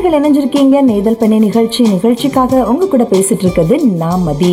நேர்கள் இணைஞ்சிருக்கீங்க நேதல் பெண்ணை நிகழ்ச்சி நிகழ்ச்சிக்காக உங்க கூட பேசிட்டு இருக்கிறது நான் மதி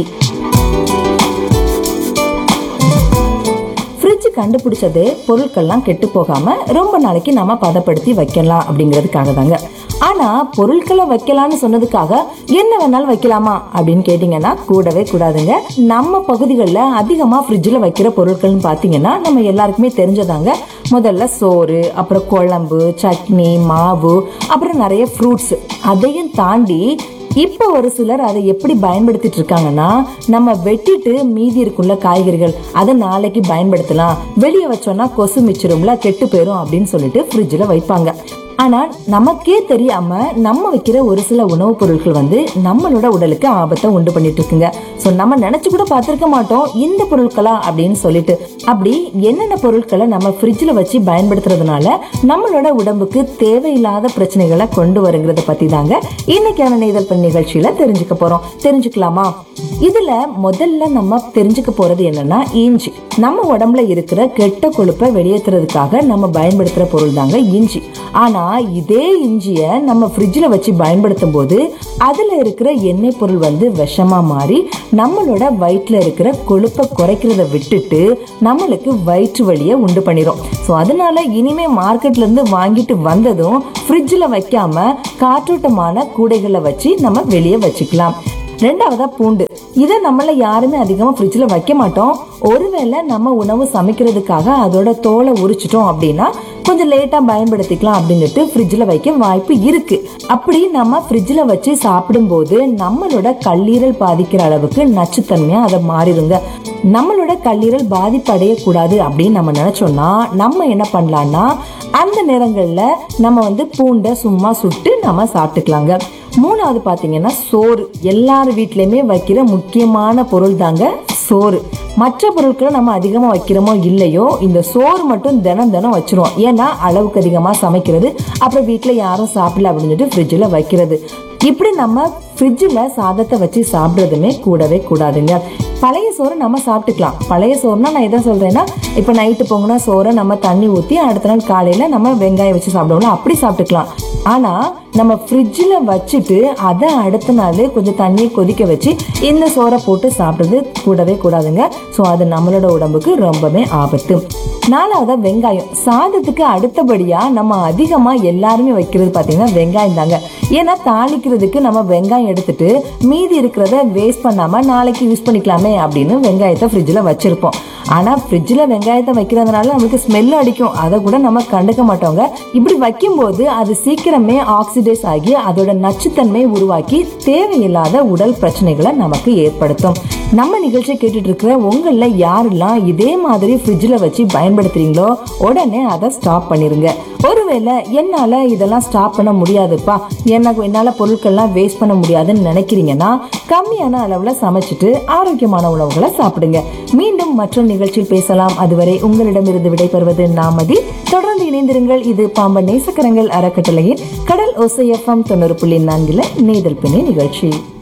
ஃப்ரிட்ஜ் கண்டுபிடிச்சது பொருட்கள்லாம் கெட்டு போகாம ரொம்ப நாளைக்கு நாம பதப்படுத்தி வைக்கலாம் அப்படிங்கிறதுக்காக தாங்க ஆனா பொருட்களை வைக்கலாம்னு சொன்னதுக்காக என்ன வேணாலும் வைக்கலாமா அப்படின்னு கேட்டீங்கன்னா கூடவே கூடாதுங்க நம்ம பகுதிகளில் அதிகமா ஃப்ரிட்ஜில் வைக்கிற பொருட்கள்னு பார்த்தீங்கன்னா நம்ம எல்லாருக்குமே தெரிஞ்சதாங்க முதல்ல சோறு அப்புறம் குழம்பு சட்னி மாவு அப்புறம் நிறைய ஃப்ரூட்ஸ் அதையும் தாண்டி இப்போ ஒரு சிலர் அதை எப்படி பயன்படுத்திட்டு இருக்காங்கன்னா நம்ம வெட்டிட்டு மீதி இருக்குள்ள காய்கறிகள் அதை நாளைக்கு பயன்படுத்தலாம் வெளியே வச்சோம்னா கொசு மிச்சிரும்ல கெட்டு போயிரும் அப்படின்னு சொல்லிட்டு ஃப்ரிட்ஜில் வைப்பாங்க ஆனா நமக்கே தெரியாம நம்ம வைக்கிற ஒரு சில உணவுப் பொருட்கள் வந்து நம்மளோட உடலுக்கு ஆபத்தை உண்டு பண்ணிட்டு இருக்குங்க ஸோ நம்ம நினைச்சு கூட பார்த்திருக்க மாட்டோம் இந்த பொருட்களா அப்படின்னு சொல்லிட்டு அப்படி என்னென்ன பொருட்களை நம்ம ஃப்ரிட்ஜில் வச்சு பயன்படுத்துறதுனால நம்மளோட உடம்புக்கு தேவையில்லாத பிரச்சனைகளை கொண்டு வருங்கிறத பத்தி தாங்க இன்னைக்கான நெய்தல் பெண் நிகழ்ச்சியில தெரிஞ்சுக்க போறோம் தெரிஞ்சுக்கலாமா இதுல முதல்ல நம்ம தெரிஞ்சுக்க போறது என்னன்னா இஞ்சி நம்ம உடம்புல இருக்கிற கெட்ட கொழுப்பை வெளியேற்றுறதுக்காக நம்ம பயன்படுத்துற பொருள் தாங்க இஞ்சி ஆனா இதே இஞ்சிய நம்ம ஃப்ரிட்ஜில் வச்சு பயன்படுத்தும் போது அதுல இருக்கிற எண்ணெய் பொருள் வந்து விஷமா மாறி நம்மளோட வயிற்றுல இருக்கிற கொழுப்பை குறைக்கிறத விட்டுட்டு நம்மளுக்கு வயிற்று வலியை உண்டு பண்ணிரும் ஸோ அதனால இனிமே மார்க்கெட்ல இருந்து வாங்கிட்டு வந்ததும் ஃப்ரிட்ஜில் வைக்காம காற்றோட்டமான கூடைகளை வச்சு நம்ம வெளியே வச்சுக்கலாம் ரெண்டாவதா பூண்டு இதை நம்மள யாருமே அதிகமா ஃப்ரிட்ஜில் வைக்க மாட்டோம் ஒருவேளை நம்ம உணவு சமைக்கிறதுக்காக அதோட தோலை உரிச்சிட்டோம் அப்படின்னா கொஞ்சம் லேட்டா பயன்படுத்திக்கலாம் அப்படின்னுட்டு ஃப்ரிட்ஜில் வைக்க வாய்ப்பு இருக்கு அப்படி நம்ம ஃப்ரிட்ஜில் வச்சு சாப்பிடும்போது நம்மளோட கல்லீரல் பாதிக்கிற அளவுக்கு நச்சுத்தன்மையா அதை மாறிடுங்க நம்மளோட கல்லீரல் பாதிப்பு அடையக்கூடாது அப்படின்னு நம்ம நினைச்சோம்னா நம்ம என்ன பண்ணலாம்னா அந்த நேரங்களில் நம்ம வந்து பூண்டை சும்மா சுட்டு நம்ம சாப்பிட்டுக்கலாங்க மூணாவது பார்த்தீங்கன்னா சோறு எல்லார் வீட்லையுமே வைக்கிற முக்கியமான பொருள் தாங்க சோறு மற்ற பொருட்களை நம்ம அதிகமாக வைக்கிறோமோ இல்லையோ இந்த சோறு மட்டும் தினம் தினம் வச்சிருவோம் ஏன்னா அளவுக்கு அதிகமாக சமைக்கிறது அப்புறம் வீட்டில் யாரும் சாப்பிடல அப்படின்னு சொல்லிட்டு ஃப்ரிட்ஜில் வைக்கிறது இப்படி நம்ம ஃப்ரிட்ஜில் சாதத்தை வச்சு சாப்பிட்றதுமே கூடவே கூடாதுங்க பழைய சோறு நம்ம சாப்பிட்டுக்கலாம் பழைய சோறுனா நான் எதை சொல்றேன்னா இப்போ நைட்டு பொங்கினா சோறை நம்ம தண்ணி ஊற்றி அடுத்த நாள் காலையில் நம்ம வெங்காயம் வச்சு சாப்பிடுவோம்ல அப்படி சாப்பிட்டுக்கலாம் ஆனால் நம்ம ஃப்ரிட்ஜில் வச்சுட்டு அதை அடுத்த நாள் கொஞ்சம் தண்ணியை கொதிக்க வச்சு இந்த சோறை போட்டு சாப்பிட்றது கூடவே கூடாதுங்க ஸோ அது நம்மளோட உடம்புக்கு ரொம்பவே ஆபத்து நாலாவதா வெங்காயம் சாதத்துக்கு அடுத்தபடியாக நம்ம அதிகமாக எல்லாருமே வைக்கிறது பார்த்தீங்கன்னா வெங்காயம் தாங்க ஏன்னா தாளிக்கிறதுக்கு நம்ம வெங்காயம் எடுத்துட்டு மீதி இருக்கிறத வேஸ்ட் பண்ணாமல் நாளைக்கு யூஸ் பண்ணிக்கலாமே அப்படின்னு வெங்காயத்தை ஃப்ரிட்ஜில் வச்சுருப்போம் ஆனால் ஃப்ரிட்ஜில் வெங்காயத்தை வைக்கிறதுனால நமக்கு ஸ்மெல் அடிக்கும் அதை கூட நம்ம கண்டுக்க மாட்டோங்க இப்படி வைக்கும்போது அது சீக்கிரமே ஆக்சிடைஸ் ஆகி அதோட நச்சுத்தன்மை உருவாக்கி தேவையில்லாத உடல் பிரச்சனைகளை நமக்கு ஏற்படுத்தும் நம்ம நிகழ்ச்சி கேட்டுட்டு இருக்கிற உங்களில் யாரெல்லாம் இதே மாதிரி ஃப்ரிட்ஜில் வச்சு பயன்படுத்துறீங்களோ உடனே அதை ஸ்டாப் பண்ணிருங்க ஒருவேளை என்னால் இதெல்லாம் ஸ்டாப் பண்ண முடியாதுப்பா எனக்கு என்னால் பொருட்கள்லாம் வேஸ்ட் பண்ண முடியாதுன்னு நினைக்கிறீங்கன்னா கம்மியான அளவில் சமைச்சிட்டு ஆரோக்கியமான உணவுகளை சாப்பிடுங்க மீண்டும் மற்றொரு நிகழ்ச்சியில் பேசலாம் அதுவரை உங்களிடமிருந்து விடைபெறுவது நாமதி தொடர்ந்து இணைந்திருங்கள் இது பாம்பன் நேசக்கரங்கள் அறக்கட்டளையின் கடல் ஒசைஎஃப்எம் தொண்ணூறு புள்ளி நான்கில் நேதல் பிணை நிகழ்ச்சி